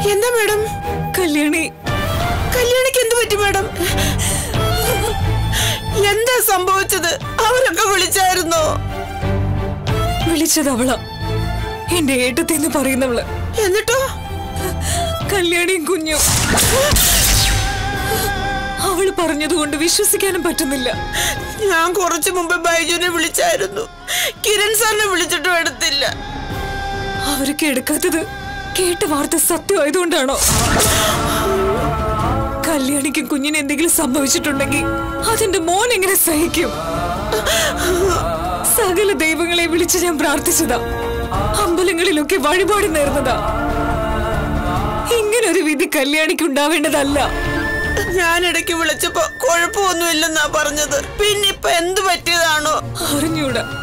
എന്താ മാഡം കല്യാണി കല്യാണിക്ക് എന്ത് പറ്റി മാഡം എന്താ സംഭവിച്ചത് അവരൊക്കെ വിളിച്ചായിരുന്നോ വിളിച്ചത് അവളാ എന്റെ ഏട്ടത്തി എന്ന് പറയുന്നവള് എന്നിട്ടോ കല്യാണിയും കുഞ്ഞും അവള് പറഞ്ഞതുകൊണ്ട് വിശ്വസിക്കാനും പറ്റുന്നില്ല ഞാൻ കുറച്ചു മുമ്പ് ബൈജുവിനെ വിളിച്ചായിരുന്നു കിരൺ സാറിനെ വിളിച്ചിട്ടും എടുത്തില്ല അവരൊക്കെ എടുക്കാത്തത് കേട്ട വാർത്ത സത്യമായതുകൊണ്ടാണോ കല്യാണിക്കും കുഞ്ഞിന് എന്തെങ്കിലും സംഭവിച്ചിട്ടുണ്ടെങ്കിൽ അതെന്റെ മോൻ എങ്ങനെ സഹിക്കും സകല ദൈവങ്ങളെ വിളിച്ച് ഞാൻ പ്രാർത്ഥിച്ചതാ അമ്പലങ്ങളിലൊക്കെ വഴിപാട് നേർന്നതാ ഇങ്ങനൊരു വിധി കല്യാണിക്ക് ഉണ്ടാവേണ്ടതല്ല ഞാൻ ഇടയ്ക്ക് വിളിച്ചപ്പോ കുഴപ്പമൊന്നുമില്ലെന്നാ പറഞ്ഞത് പിന്നെ ഇപ്പൊ എന്ത് പറ്റിയതാണോ അറിഞ്ഞൂടാ